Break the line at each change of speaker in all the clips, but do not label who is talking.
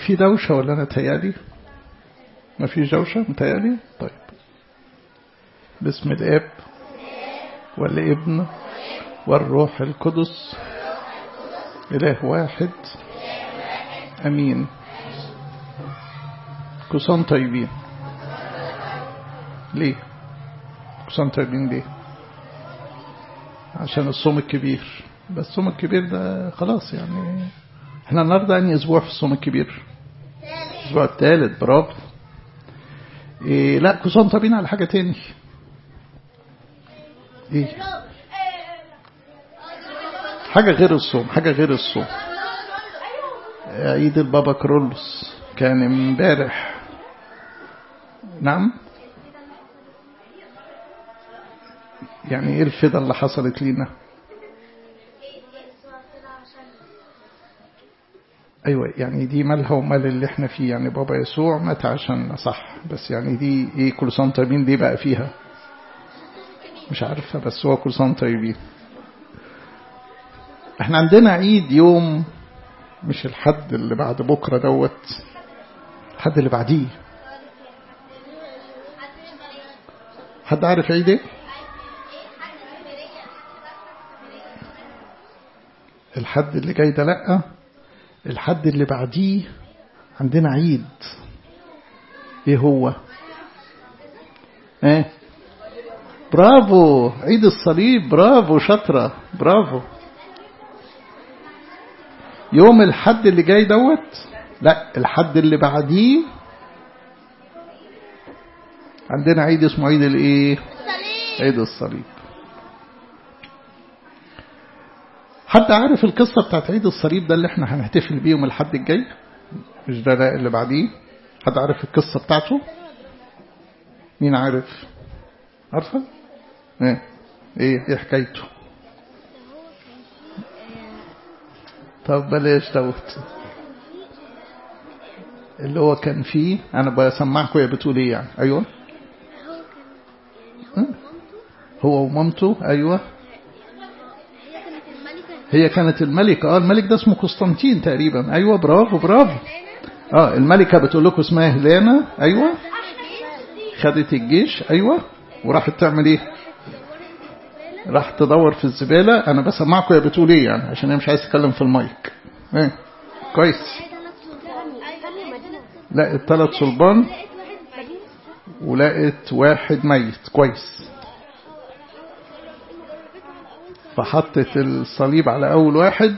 في دوشة ولا أنا تهيالي ما فيش دوشة متهيالي طيب باسم الاب والابن والروح القدس إله واحد أمين كسان طيبين ليه كسان طيبين ليه عشان الصوم الكبير بس الصوم الكبير ده خلاص يعني احنا النهارده اني اسبوع في الصوم الكبير الاسبوع الثالث برافو إيه لا كسان طيبين على حاجه تاني ايه حاجه غير الصوم حاجه غير الصوم عيد البابا كرولوس كان امبارح نعم يعني ايه الفدا اللي حصلت لينا ايوه يعني دي مالها ومال اللي احنا فيه يعني بابا يسوع مات عشان صح بس يعني دي ايه كل سنه طيبين دي بقى فيها مش عارفه بس هو كل سنه طيبين احنا عندنا عيد يوم مش الحد اللي بعد بكره دوت الحد اللي بعديه حد عارف عيد ايه الحد اللي جاي ده لا الحد اللي بعديه عندنا عيد ايه هو ايه برافو عيد الصليب برافو شاطره برافو يوم الحد اللي جاي دوت لا الحد اللي بعديه عندنا عيد اسمه عيد الايه عيد الصليب حد عارف القصة بتاعت عيد الصليب ده اللي احنا هنحتفل بيه يوم الحد الجاي مش ده, ده اللي بعديه حد عارف القصة بتاعته مين عارف عارفة ايه ايه ايه حكايته طب بلاش دوت اللي هو كان فيه انا بسمعكم يا بتقول ايه يعني ايوه هو ومامته ايوه هي كانت الملكة اه الملك ده اسمه قسطنطين تقريبا ايوه برافو برافو اه الملكة بتقول لكم اسمها هيلانا ايوه خدت الجيش ايوه وراحت تعمل ايه راح تدور في الزبالة انا بسمعكم يا بتقول ايه يعني عشان هي مش عايز تتكلم في المايك ايه كويس لقت ثلاث صلبان ولقت واحد ميت كويس فحطت الصليب على أول واحد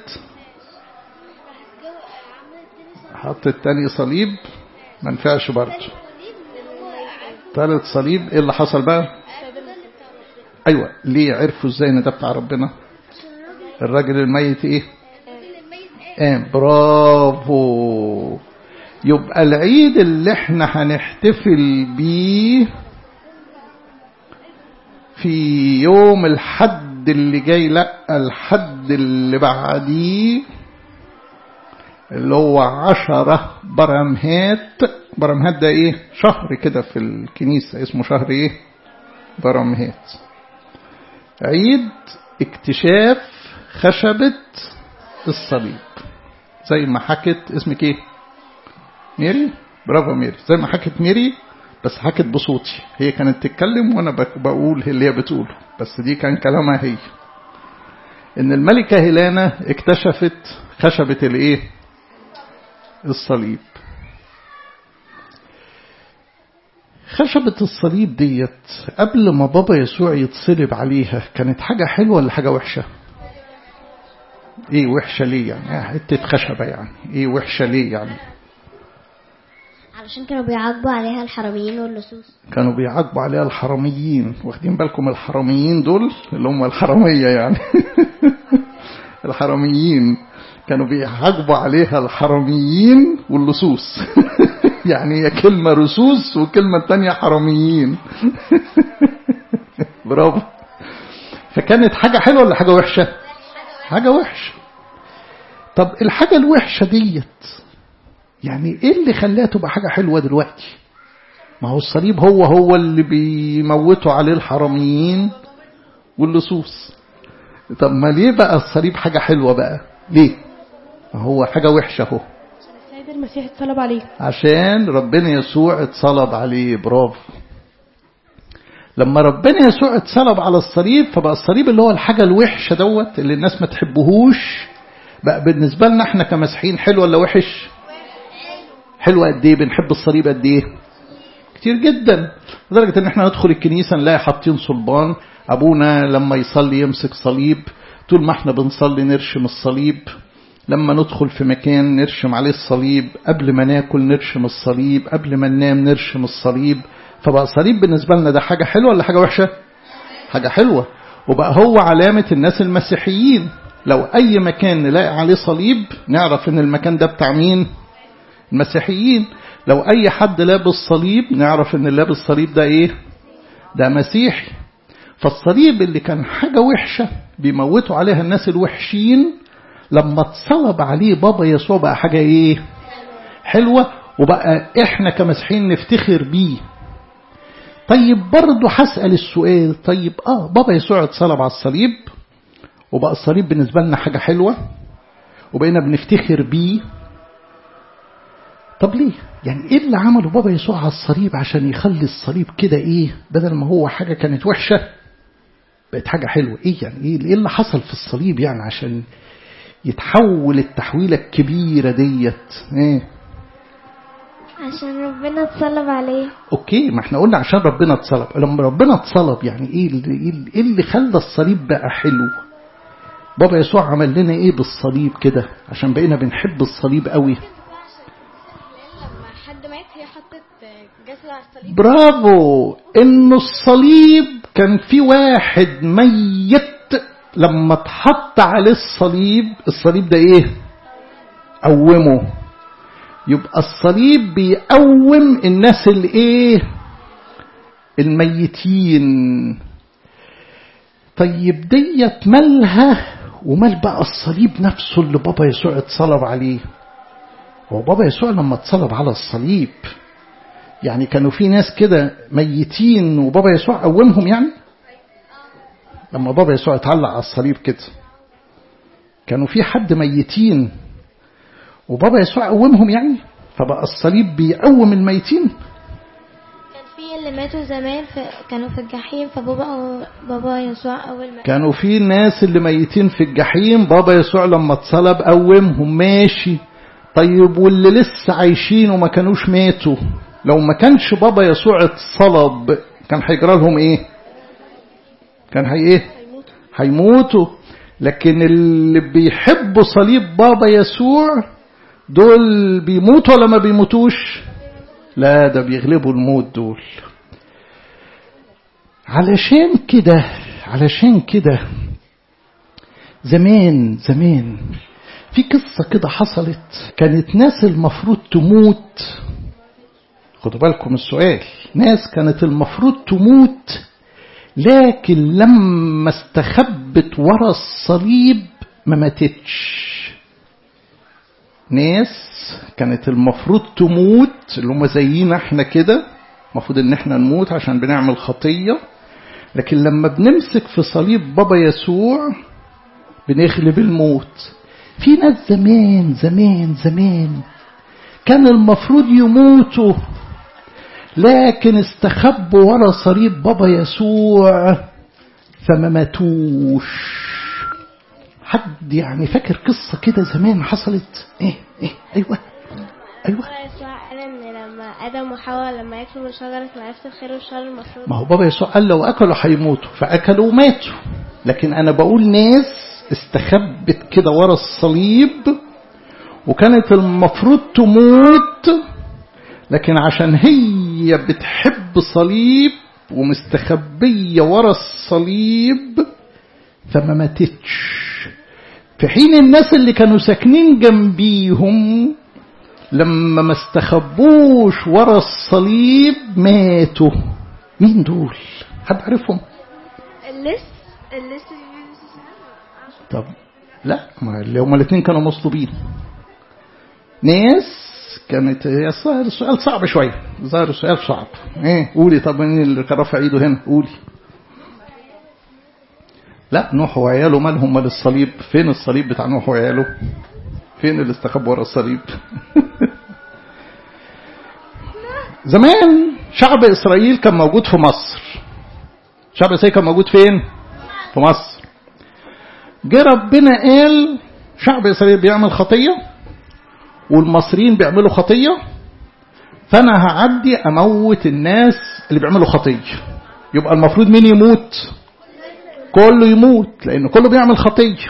حطت تاني صليب ما نفعش برضه ثالث صليب ايه اللي حصل بقى ايوه ليه عرفوا ازاي ان ده بتاع ربنا الراجل الميت ايه قام برافو يبقى العيد اللي احنا هنحتفل بيه في يوم الحد اللي جاي لا الحد اللي بعديه اللي هو عشرة برمهات برمهات ده ايه شهر كده في الكنيسة اسمه شهر ايه برمهات عيد اكتشاف خشبة الصليب زي ما حكت اسمك ايه ميري برافو ميري زي ما حكت ميري بس حكت بصوتي هي كانت تتكلم وانا بقول اللي هي بتقوله بس دي كان كلامها هي ان الملكة هيلانا اكتشفت خشبة الايه الصليب خشبة الصليب ديت قبل ما بابا يسوع يتصلب عليها كانت حاجة حلوة ولا حاجة وحشة ايه وحشة ليه يعني حتة خشبة يعني ايه وحشة ليه يعني
علشان كانوا بيعاقبوا عليها الحراميين واللصوص
كانوا بيعاقبوا عليها الحراميين واخدين بالكم الحراميين دول اللي هم الحرامية يعني الحراميين كانوا بيعاقبوا عليها الحراميين واللصوص يعني هي كلمة رصوص وكلمة تانية حراميين برافو فكانت حاجة حلوة ولا حاجة وحشة حاجة وحشة طب الحاجة الوحشة ديت يعني ايه اللي خلاها تبقى حاجة حلوة دلوقتي ما هو الصليب هو هو اللي بيموتوا عليه الحراميين واللصوص طب ما ليه بقى الصليب حاجة حلوة بقى ليه ما هو حاجة وحشة اهو
عشان الصليب
السيد المسيح اتصلب عليه
عشان ربنا يسوع اتصلب عليه برافو لما ربنا يسوع اتصلب على الصليب فبقى الصليب اللي هو الحاجة الوحشة دوت اللي الناس ما تحبهوش بقى بالنسبة لنا احنا كمسيحيين حلو ولا وحش حلو قد ايه بنحب الصليب قد ايه كتير جدا لدرجة ان احنا ندخل الكنيسة نلاقي حاطين صلبان ابونا لما يصلي يمسك صليب طول ما احنا بنصلي نرشم الصليب لما ندخل في مكان نرشم عليه الصليب قبل ما ناكل نرشم الصليب قبل ما ننام نرشم الصليب فبقى الصليب بالنسبة لنا ده حاجة حلوة ولا حاجة وحشة حاجة حلوة وبقى هو علامة الناس المسيحيين لو أي مكان نلاقي عليه صليب نعرف إن المكان ده بتاع مين المسيحيين لو أي حد لابس صليب نعرف إن اللي لابس صليب ده إيه ده مسيحي فالصليب اللي كان حاجة وحشة بيموتوا عليها الناس الوحشين لما اتصلب عليه بابا يسوع بقى حاجة ايه حلوة وبقى احنا كمسيحيين نفتخر بيه طيب برضه هسأل السؤال طيب اه بابا يسوع اتصلب على الصليب وبقى الصليب بالنسبة لنا حاجة حلوة وبقينا بنفتخر بيه طب ليه يعني ايه اللي عمله بابا يسوع على الصليب عشان يخلي الصليب كده ايه بدل ما هو حاجة كانت وحشة بقت حاجة حلوة ايه يعني ايه اللي حصل في الصليب يعني عشان يتحول التحويلة الكبيرة ديت ايه
عشان ربنا اتصلب عليه
اوكي ما احنا قلنا عشان ربنا اتصلب لما ربنا اتصلب يعني ايه اللي, ايه اللي خلى الصليب بقى حلو بابا يسوع عمل لنا ايه بالصليب كده عشان بقينا بنحب الصليب قوي
لما حد مات هي حطت جسد على الصليب
برافو انه الصليب كان في واحد ميت لما اتحط عليه الصليب الصليب ده ايه قومه يبقى الصليب بيقوم الناس الايه الميتين طيب ديت مالها ومال بقى الصليب نفسه اللي بابا يسوع اتصلب عليه هو بابا يسوع لما اتصلب على الصليب يعني كانوا في ناس كده ميتين وبابا يسوع قومهم يعني لما بابا يسوع اتعلق على الصليب كده كانوا في حد ميتين وبابا يسوع قومهم يعني فبقى الصليب بيقوم الميتين
كان في اللي ماتوا زمان في كانوا في الجحيم فبابا بابا يسوع اول ما
كانوا في ناس اللي ميتين في الجحيم بابا يسوع لما اتصلب قومهم ماشي طيب واللي لسه عايشين وما كانوش ماتوا لو ما كانش بابا يسوع اتصلب كان هيجرى لهم ايه كان هي ايه هيموتوا لكن اللي بيحبوا صليب بابا يسوع دول بيموتوا ولا ما بيموتوش لا ده بيغلبوا الموت دول علشان كده علشان كده زمان زمان في قصة كده حصلت كانت ناس المفروض تموت خدوا بالكم السؤال ناس كانت المفروض تموت لكن لما استخبت ورا الصليب ما ماتتش ناس كانت المفروض تموت اللي هم زينا احنا كده المفروض ان احنا نموت عشان بنعمل خطية لكن لما بنمسك في صليب بابا يسوع بنغلب الموت في ناس زمان زمان زمان كان المفروض يموتوا لكن استخبوا ورا صليب بابا يسوع فما ماتوش حد يعني فاكر قصة كده زمان حصلت ايه ايه ايوه ايوه
بابا يسوع قال ان لما ادم وحواء لما ياكلوا من شجره معرفه الخير والشر المفروض
ما هو بابا يسوع قال لو اكلوا هيموتوا فاكلوا وماتوا لكن انا بقول ناس استخبت كده ورا الصليب وكانت المفروض تموت لكن عشان هي بتحب صليب ومستخبية ورا الصليب فما ماتتش في حين الناس اللي كانوا ساكنين جنبيهم لما ما استخبوش ورا الصليب ماتوا مين دول حد عارفهم
اللص اللص
طب لا ما اللي هما الاثنين كانوا مصلوبين ناس كانت هي الظاهر السؤال صعب شويه ظاهر السؤال صعب ايه قولي طب مين اللي كان رافع ايده هنا قولي لا نوح وعياله مالهم مال الصليب فين الصليب بتاع نوح وعياله فين اللي استخبوا ورا الصليب زمان شعب إسرائيل كان موجود في مصر شعب إسرائيل كان موجود فين في مصر جه ربنا قال شعب إسرائيل بيعمل خطية والمصريين بيعملوا خطية فأنا هعدي أموت الناس اللي بيعملوا خطية يبقى المفروض مين يموت كله يموت لأن كله بيعمل خطية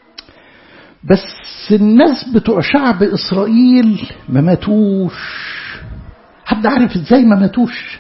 بس الناس بتوع شعب إسرائيل ما ماتوش حد عارف ازاي ما ماتوش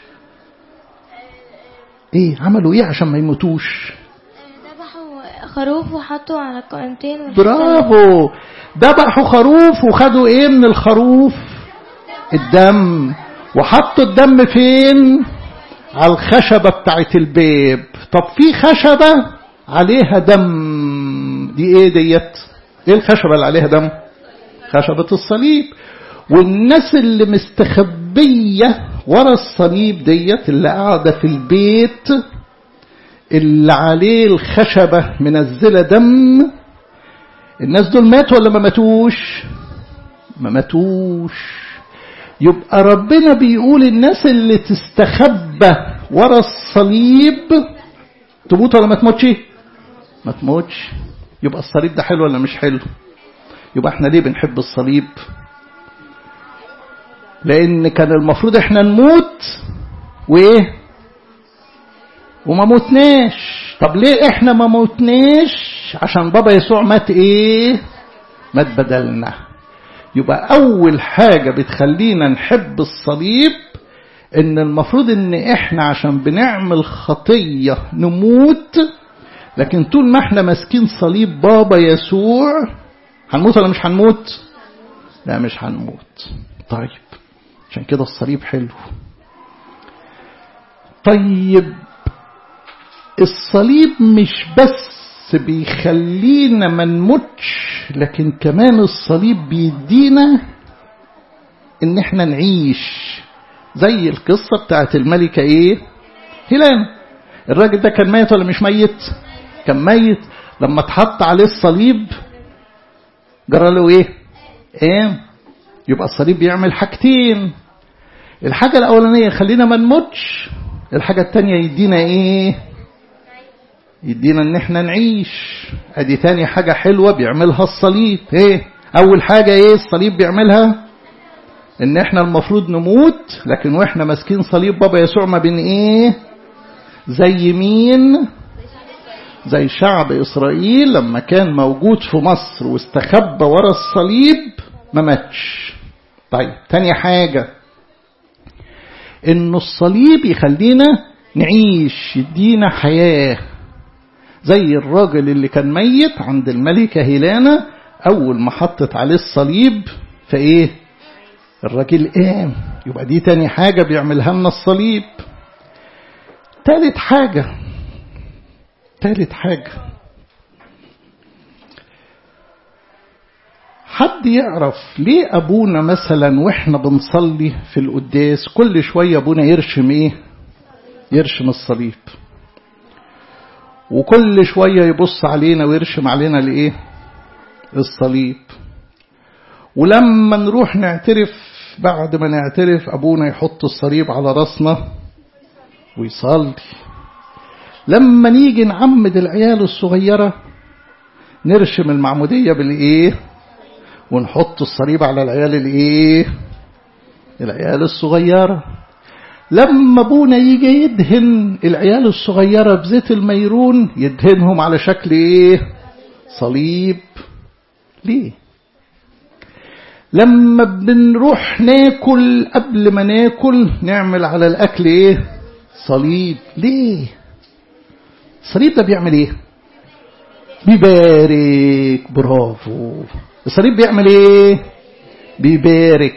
ايه عملوا ايه عشان ما يموتوش
ذبحوا خروف وحطوا على القائمتين والحتة
برافو ذبحوا خروف وخدوا ايه من الخروف الدم وحطوا الدم فين على الخشبة بتاعت الباب طب في خشبة عليها دم دي ايه ديت ايه الخشبة اللي عليها دم خشبة الصليب والناس اللي مستخبية ورا الصليب ديت اللي قاعدة في البيت اللي عليه الخشبة منزلة دم الناس دول ماتوا ولا ما ماتوش ما ماتوش يبقى ربنا بيقول الناس اللي تستخبى ورا الصليب تموت ولا ما تموتش ما تموتش يبقى الصليب ده حلو ولا مش حلو يبقى احنا ليه بنحب الصليب لان كان المفروض احنا نموت وايه وما موتناش طب ليه احنا ما موتناش عشان بابا يسوع مات ايه مات بدلنا يبقى اول حاجة بتخلينا نحب الصليب ان المفروض ان احنا عشان بنعمل خطية نموت لكن طول ما احنا ماسكين صليب بابا يسوع هنموت ولا مش هنموت لا مش هنموت طيب عشان كده الصليب حلو طيب الصليب مش بس بيخلينا ما نموتش لكن كمان الصليب بيدينا ان احنا نعيش زي القصة بتاعت الملكة ايه هلان الراجل ده كان ميت ولا مش ميت كان ميت لما اتحط عليه الصليب جرى له ايه ايه يبقى الصليب بيعمل حاجتين الحاجة الأولانية خلينا ما نموتش الحاجة التانية يدينا ايه يدينا ان احنا نعيش ادي تاني حاجة حلوة بيعملها الصليب ايه اول حاجة ايه الصليب بيعملها ان احنا المفروض نموت لكن واحنا ماسكين صليب بابا يسوع ما بين ايه زي مين زي شعب اسرائيل لما كان موجود في مصر واستخبى ورا الصليب ما ماتش طيب تاني حاجة انه الصليب يخلينا نعيش يدينا حياة زي الراجل اللي كان ميت عند الملكة هيلانا اول ما حطت عليه الصليب فايه الراجل قام يبقى دي تاني حاجة بيعملها لنا الصليب تالت حاجة تالت حاجة حد يعرف ليه أبونا مثلا وإحنا بنصلي في القداس كل شوية أبونا يرشم إيه يرشم الصليب وكل شوية يبص علينا ويرشم علينا الإيه الصليب ولما نروح نعترف بعد ما نعترف أبونا يحط الصليب على راسنا ويصلي لما نيجي نعمد العيال الصغيرة نرشم المعمودية بالإيه ونحط الصليب على العيال الإيه العيال الصغيرة لما ابونا يجي يدهن العيال الصغيرة بزيت الميرون يدهنهم على شكل ايه صليب ليه لما بنروح ناكل قبل ما ناكل نعمل على الاكل ايه صليب ليه الصليب ده بيعمل ايه بيبارك برافو الصليب بيعمل ايه بيبارك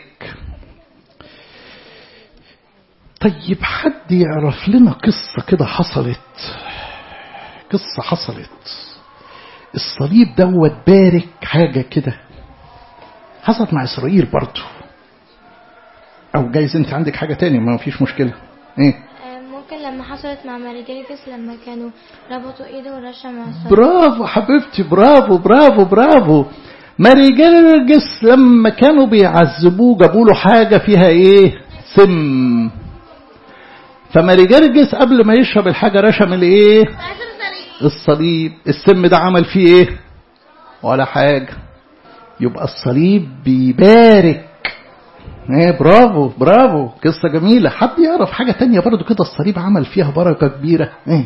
طيب حد يعرف لنا قصة كده حصلت قصة حصلت الصليب دوت بارك حاجة كده حصلت مع إسرائيل برضو أو جايز أنت عندك حاجة تاني ما فيش مشكلة إيه
ممكن لما حصلت مع ماريجيرجس لما كانوا ربطوا ايده ورشا مع الصليب
برافو حبيبتي برافو برافو برافو ماري جرجس لما كانوا بيعذبوه جابوا له حاجة فيها ايه سم فماري جرجس قبل ما يشرب الحاجة رشم الايه الصليب السم ده عمل فيه ايه ولا حاجة يبقى الصليب بيبارك ايه برافو برافو قصة جميلة حد يعرف حاجة تانية برضو كده الصليب عمل فيها بركة كبيرة ايه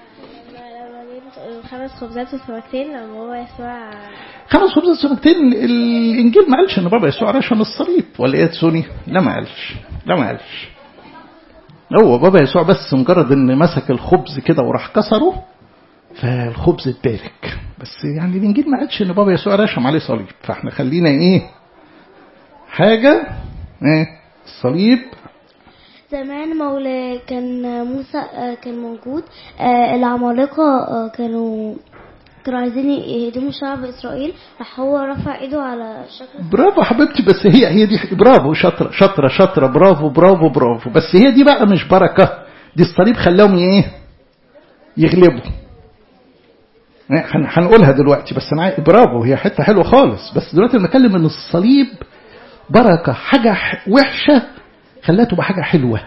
الخمس خبزات وسمكتين لما هو يسوع
خمس خبزات سمكتين الانجيل ما قالش ان بابا يسوع رشم الصليب ولا ايه سوني لا ما قالش لا ما قالش هو بابا يسوع بس مجرد ان مسك الخبز كده وراح كسره فالخبز اتبارك بس يعني الانجيل ما قالش ان بابا يسوع رشم عليه صليب فاحنا خلينا ايه حاجه ايه الصليب
زمان مولا كان موسى آه، كان موجود آه، العمالقة آه، كانوا كانوا عايزين يهدموا شعب إسرائيل راح هو رفع إيده على شكل
برافو حبيبتي بس هي هي دي برافو شاطره شاطره شاطره برافو برافو برافو بس هي دي بقى مش بركه دي الصليب خلاهم ايه يغلبوا هن- هنقولها دلوقتي بس انا عاي- برافو هي حته حلوه خالص بس دلوقتي بنتكلم ان الصليب بركه حاجه ح- وحشه خلاها تبقى حاجه حلوه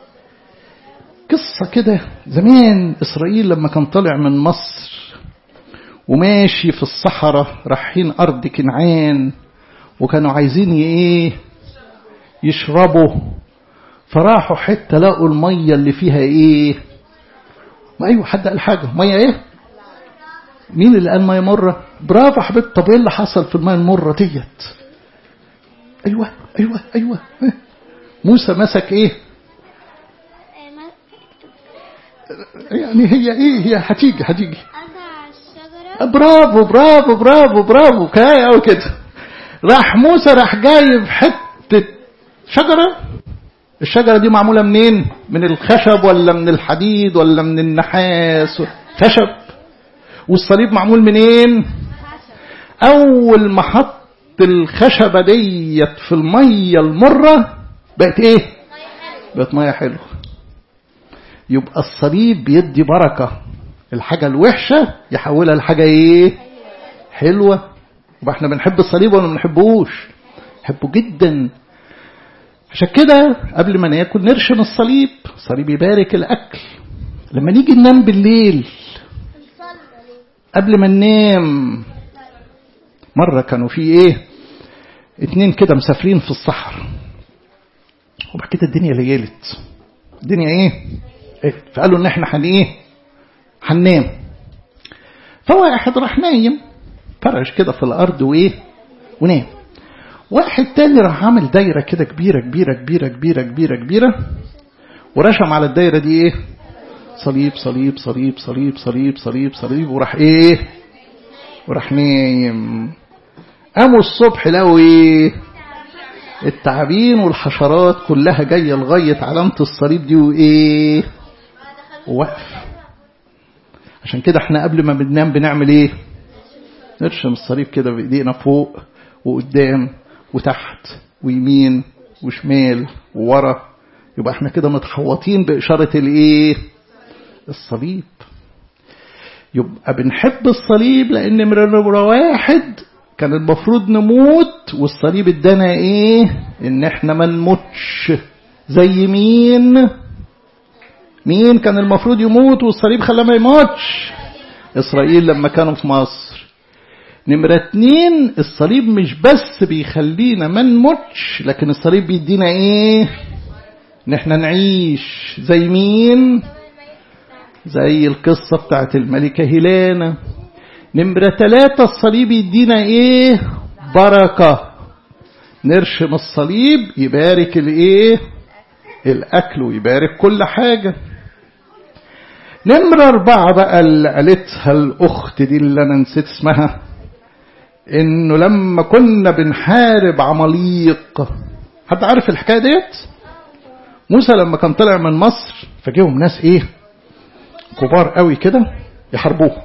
قصه كده زمان اسرائيل لما كان طالع من مصر وماشي في الصحراء رايحين أرض كنعان وكانوا عايزين ي- ايه يشربوا فراحوا حتة لقوا المية اللي فيها ايه ما ايوه حد قال حاجة مية ايه مين اللي قال مية مرة برافو يا حبيبي طب ايه اللي حصل في المية المرة ديت ايوه ايوه ايوه ها. موسى مسك ايه يعني هي ايه هي هتيجي هتيجي
قطع الشجرة
برافو برافو برافو برافو كفايه قوي كده راح موسى راح جايب حته شجره الشجره دي معموله منين من الخشب ولا من الحديد ولا من النحاس خشب والصليب معمول منين اول ما حط الخشبه ديت في الميه المره بقت ايه بقت ميه حلوه يبقى الصليب بيدي بركه الحاجة الوحشة يحولها لحاجة ايه حلوة يبقى احنا بنحب الصليب ولا ما بنحبوش نحبه جدا عشان كده قبل ما ناكل نرشم الصليب الصليب يبارك الاكل لما نيجي ننام بالليل قبل ما ننام مرة كانوا في ايه اتنين كده مسافرين في الصحراء وبعد كده الدنيا ليلت الدنيا ايه, إيه؟ فقالوا ان احنا هن ايه هننام فواحد راح نايم فرش كده في الارض وايه ونام واحد تاني راح عامل دايره كده كبيره كبيره كبيره كبيره كبيره كبيره ورشم على الدايره دي ايه صليب صليب صليب صليب صليب صليب صليب وراح ايه وراح نايم قاموا الصبح لقوا ايه التعابين والحشرات كلها جايه لغايه علامه الصليب دي وايه وقف عشان كده احنا قبل ما بننام بنعمل ايه نرشم الصليب كده بايدينا فوق وقدام وتحت ويمين وشمال وورا يبقى احنا كده متحوطين بإشارة الايه الصليب يبقى بنحب الصليب لأن نمرة واحد كان المفروض نموت والصليب ادانا ايه ان احنا ما نموتش زي مين مين كان المفروض يموت والصليب خلاه ما يموتش إسرائيل لما كانوا في مصر نمرة اتنين الصليب مش بس بيخلينا ما نموتش لكن الصليب بيدينا ايه ان احنا نعيش زي مين زي القصة بتاعت الملكة هيلانا نمرة ثلاثة الصليب يدينا ايه بركة نرشم الصليب يبارك الايه الاكل ويبارك كل حاجة نمرة أربعة بقى اللي قالتها الأخت دي اللي أنا نسيت اسمها إنه لما كنا بنحارب عماليق حد عارف الحكاية ديت؟ موسى لما كان طلع من مصر فجيهم ناس إيه؟ كبار قوي كده يحاربوه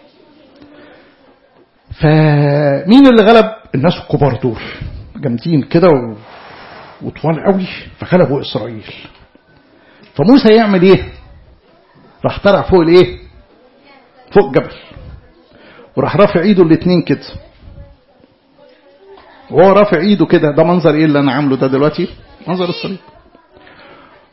فمين اللي غلب؟ الناس الكبار دول جامدين كده و... وطوال قوي فغلبوا إسرائيل فموسى يعمل إيه؟ راح طلع فوق الايه فوق جبل وراح رافع ايده الاتنين كده وهو رافع ايده كده ده منظر ايه اللي انا عامله ده دلوقتي منظر الصليب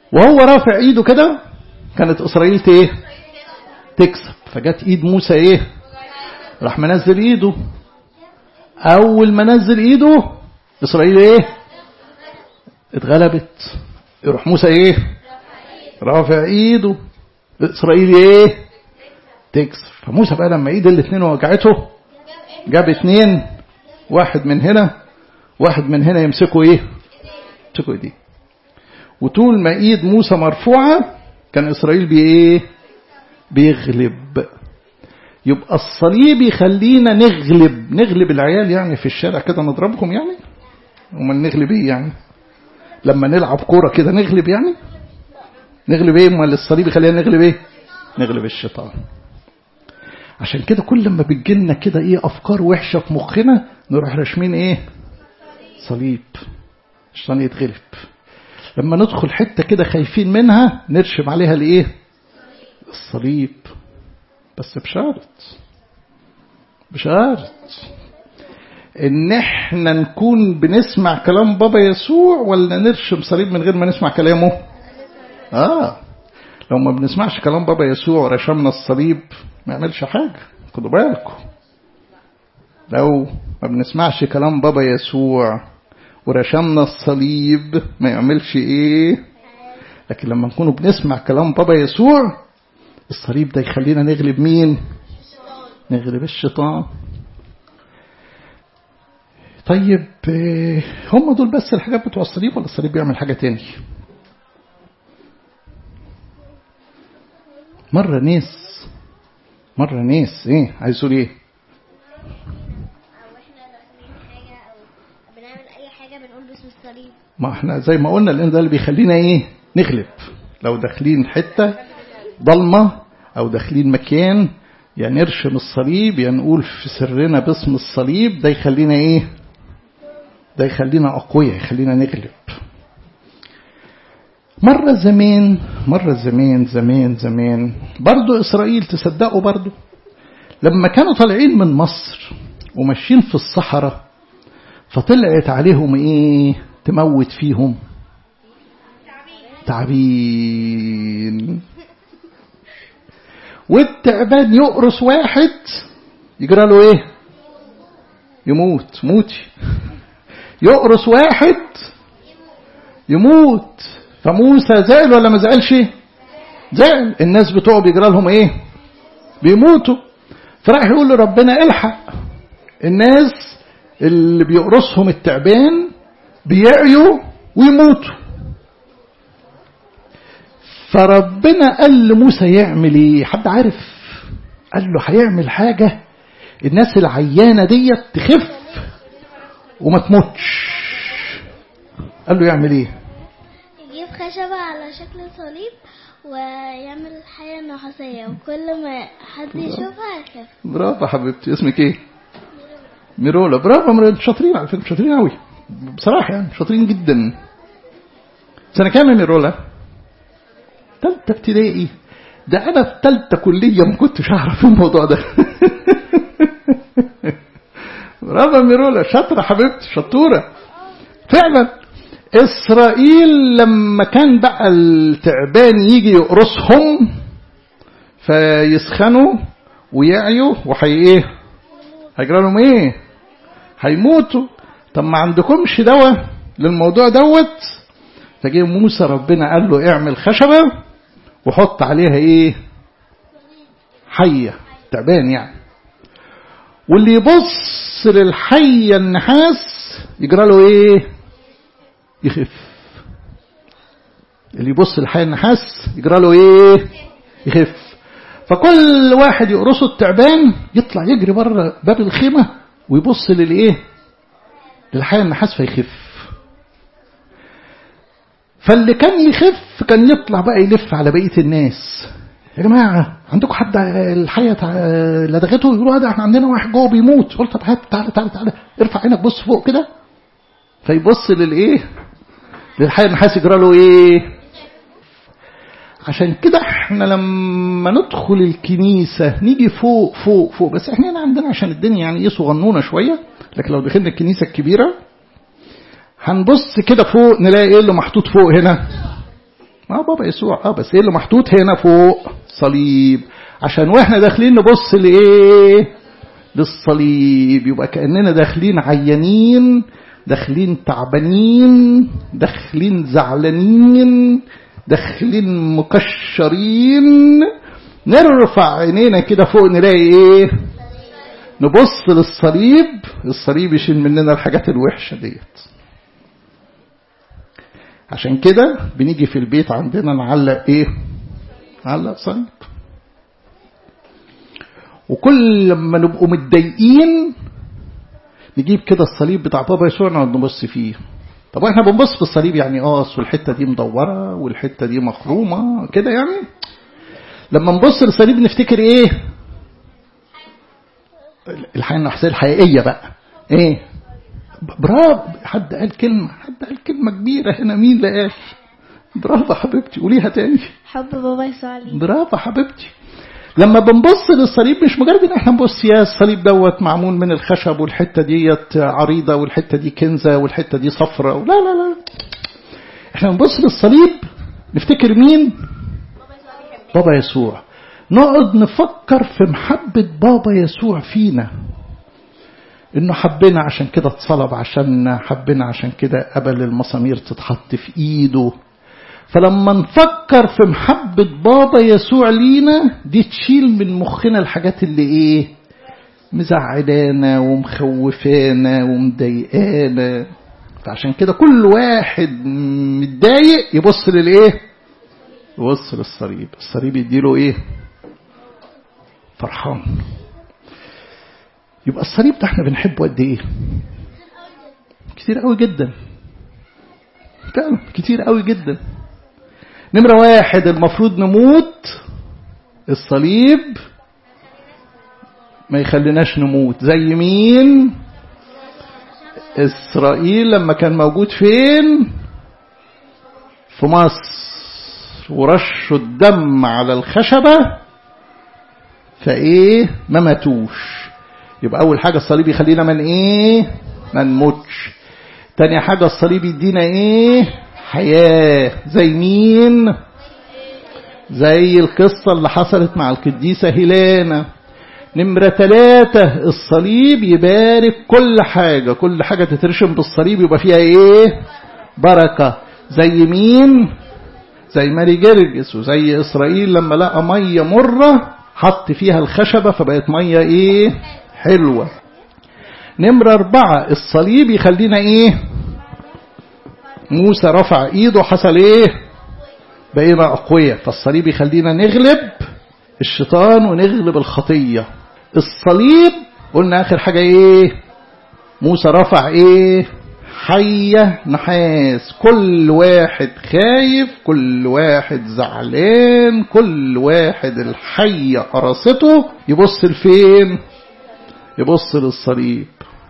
وهو رافع ايده كده كانت اسرائيل ايه تكسب فجت ايد موسى ايه راح منزل ايده اول ما نزل ايده اسرائيل ايه اتغلبت يروح موسى ايه رافع ايده اسرائيل ايه تكسب فموسى بقى لما ايد الاثنين وجعته جاب اتنين واحد من هنا واحد من هنا يمسكوا ايه يمسكوا ايديه وطول ما ايد موسى مرفوعة كان اسرائيل بايه بيغلب يبقى الصليب يخلينا نغلب نغلب العيال يعني في الشارع كده نضربهم يعني امال نغلب ايه يعني لما نلعب كورة كده نغلب يعني نغلب ايه امال الصليب يخلينا نغلب ايه نغلب الشيطان عشان كده كل ما بتجيلنا كده ايه افكار وحشة في مخنا نروح راشمين ايه صليب الشيطان يتغلب لما ندخل حتة كده خايفين منها نرشم عليها الايه الصليب بس بشرط بشرط ان احنا نكون بنسمع كلام بابا يسوع ولا نرشم صليب من غير ما نسمع كلامه اه لو ما بنسمعش كلام بابا يسوع ورشمنا الصليب ما يعملش حاجة خدوا بالكم لو ما بنسمعش كلام بابا يسوع ورشمنا الصليب ما يعملش ايه لكن لما نكونوا بنسمع كلام بابا يسوع الصليب ده يخلينا نغلب مين نغلب الشيطان طيب هم دول بس الحاجات بتوع الصليب ولا الصليب بيعمل حاجة تاني مرة ناس مرة ناس ايه عايز تقول ايه
او احنا داخلين حاجه او بنعمل اي حاجه بنقول باسم الصليب
ما احنا زي ما قلنا لان ده اللي بيخلينا ايه نغلب لو داخلين حتة ضلمة او داخلين مكان يا نرشم الصليب يا نقول في سرنا باسم الصليب ده يخلينا ايه ده يخلينا اقوياء يخلينا نغلب مرة زمان مرة زمان زمان زمان برضو إسرائيل تصدقوا برضو لما كانوا طالعين من مصر وماشيين في الصحراء فطلعت عليهم ايه تموت فيهم تعبين والتعبان يقرص واحد يجرى له ايه يموت موتي يقرص واحد يموت فموسى زعل ولا ما زعلش زعل الناس بتوعه بيجرى لهم ايه بيموتوا فراح يقول لربنا الحق الناس اللي بيقرصهم التعبان بيعيوا ويموتوا فربنا قال لموسى يعمل ايه حد عارف قال له هيعمل حاجة الناس العيانة ديت تخف وما تموتش قال له يعمل ايه
يجيب خشبة على شكل صليب ويعمل حاجة نحاسية وكل ما حد يشوفها يخاف
برافو حبيبتي اسمك ايه ميرولا برافو ميرولا شاطرين على فكرة شاطرين قوي بصراحة يعني شاطرين جدا سنة كام يا ميرولا تالتة ابتدائي ده أنا في تالتة كلية ما كنتش أعرف الموضوع ده برافو يا ميرولا شاطرة حبيبتي شطورة فعلا إسرائيل لما كان بقى التعبان يجي يقرصهم فيسخنوا ويعيوا وحي ايه هيجرى لهم ايه هيموتوا طب ما عندكمش دواء للموضوع دوت فجه موسى ربنا قال له اعمل خشبة وحط عليها ايه حية تعبان يعني واللي يبص للحية النحاس يجرى له ايه يخف اللي يبص للحية النحاس يجرى له ايه يخف فكل واحد يقرصه التعبان يطلع يجري بره باب الخيمة ويبص للايه للحية النحاس فيخف فاللي كان يخف كان يطلع بقى يلف على بقية الناس يا جماعة عندكم حد الحية لدغته يقولوا ده احنا عندنا واحد جوه بيموت قلت طب هات تعالى تعالى تعالى ارفع عينك بص فوق كده فيبص للايه للحية النحاس يجرى له ايه عشان كده احنا لما ندخل الكنيسة نيجي فوق فوق فوق بس احنا هنا عندنا عشان الدنيا يعني ايه صغنونة شوية لكن لو دخلنا الكنيسة الكبيرة هنبص كده فوق نلاقي ايه اللي محطوط فوق هنا ما بابا يسوع اه بس ايه اللي محطوط هنا فوق صليب عشان واحنا داخلين نبص لايه للصليب يبقى كاننا داخلين عيانين داخلين تعبانين داخلين زعلانين داخلين مكشرين نرفع عينينا كده فوق نلاقي ايه نبص للصليب الصليب يشيل مننا الحاجات الوحشة ديت عشان كده بنيجي في البيت عندنا نعلق ايه نعلق صليب وكل لما نبقوا متضايقين نجيب كده الصليب بتاع بابا يسوع نقعد نبص فيه طب احنا بنبص في الصليب يعني اه اصل الحته دي مدوره والحته دي مخرومه كده يعني لما نبص للصليب نفتكر ايه الحياه النحسيه الحقيقيه بقى ايه برافو حد قال كلمه حد قال كلمه كبيره هنا مين لقاش برافو حبيبتي قوليها تاني
حب بابا يسوع لي
برافو حبيبتي لما بنبص للصليب مش مجرد ان احنا نبص يا الصليب دوت معمول من الخشب والحته ديت عريضه والحته دي كنزه والحته دي صفرة لا لا لا احنا بنبص للصليب نفتكر مين بابا يسوع نقعد نفكر في محبة بابا يسوع فينا انه حبنا عشان كده اتصلب عشان حبنا عشان كده قبل المسامير تتحط في ايده فلما نفكر في محبة بابا يسوع لينا دي تشيل من مخنا الحاجات اللي ايه مزعلانا ومخوفانا ومضايقانا فعشان كده كل واحد متضايق يبص للايه يبص للصليب الصليب يديله ايه فرحان يبقى الصليب ده احنا بنحبه قد ايه كتير قوي جدا فعلا كتير قوي جدا نمرة واحد المفروض نموت الصليب ما يخليناش نموت زي مين إسرائيل لما كان موجود فين في مصر ورشوا الدم على الخشبة فايه ما ماتوش يبقى اول حاجة الصليب يخلينا من ايه ما نموتش تاني حاجة الصليب يدينا ايه حياة زي مين زي القصة اللي حصلت مع القديسة هيلانا نمرة ثلاثة الصليب يبارك كل حاجة كل حاجة تترشم بالصليب يبقى فيها ايه بركة زي مين زي ماري جرجس وزي إسرائيل لما لقى مية مرة حط فيها الخشبة فبقت مية ايه حلوة نمرة أربعة الصليب يخلينا ايه موسى رفع ايده حصل ايه بقينا أقوياء فالصليب يخلينا نغلب الشيطان ونغلب الخطية الصليب قلنا آخر حاجة ايه موسى رفع ايه حية نحاس كل واحد خايف كل واحد زعلان كل واحد الحية قرصته يبص لفين يبص للصليب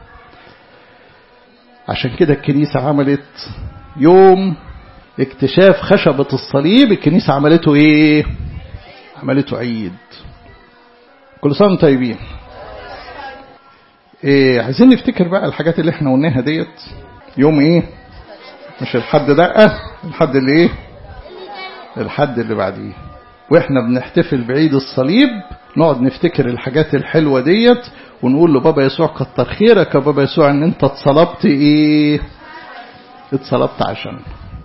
عشان كده الكنيسة عملت يوم اكتشاف خشبة الصليب الكنيسة عملته ايه عملته عيد كل سنة وانتم طيبين إيه عايزين نفتكر بقى الحاجات اللي احنا قلناها ديت يوم ايه مش الحد دقة الحد اللي ايه الحد اللي بعديه واحنا بنحتفل بعيد الصليب نقعد نفتكر الحاجات الحلوة ديت ونقول لبابا يسوع كتر خيرك يا بابا يسوع ان انت اتصلبت ايه اتصلبت عشان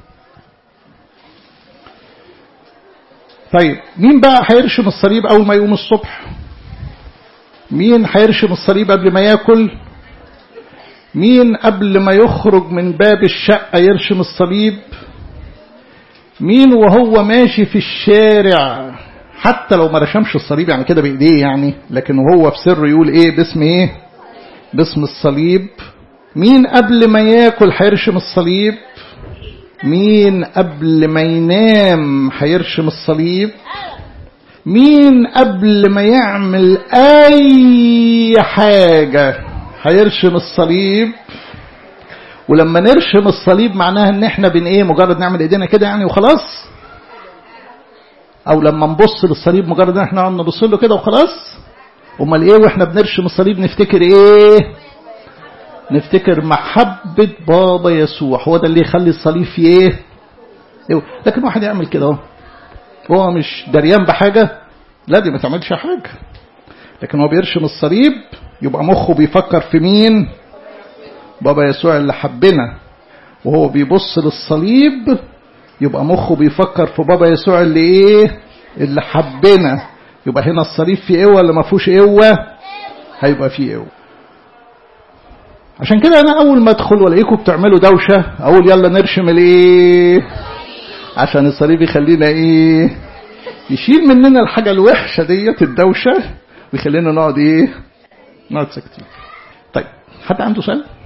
طيب مين بقى هيرشم الصليب اول ما يقوم الصبح مين هيرشم الصليب قبل ما ياكل مين قبل ما يخرج من باب الشقة يرشم الصليب مين وهو ماشي في الشارع حتى لو ما رشمش الصليب يعني كده بإيديه يعني لكن وهو في سر يقول ايه باسم ايه باسم الصليب مين قبل ما ياكل هيرشم الصليب مين قبل ما ينام هيرشم الصليب مين قبل ما يعمل اي حاجة هيرشم الصليب ولما نرشم الصليب معناها ان احنا بن ايه مجرد نعمل ايدينا كده يعني وخلاص او لما نبص للصليب مجرد ان احنا نبص له كده وخلاص امال ايه واحنا بنرشم الصليب نفتكر ايه نفتكر محبة بابا يسوع هو ده اللي يخلي الصليب في ايه قوة لكن واحد يعمل كده اهو هو مش دريان بحاجة لا دي ما تعملش حاجة لكن هو بيرشم الصليب يبقى مخه بيفكر في مين بابا يسوع اللي حبنا وهو بيبص للصليب يبقى مخه بيفكر في بابا يسوع اللي ايه اللي حبنا يبقى هنا الصليب فيه قوه ولا ما فيهوش قوه هيبقى فيه قوه عشان كده انا اول ما ادخل والاقيكم بتعملوا دوشه اقول يلا نرشم الايه عشان الصليب يخلينا ايه يشيل مننا الحاجه الوحشه ديت الدوشه ويخلينا نقعد ايه نقعد ساكتين طيب حد عنده سؤال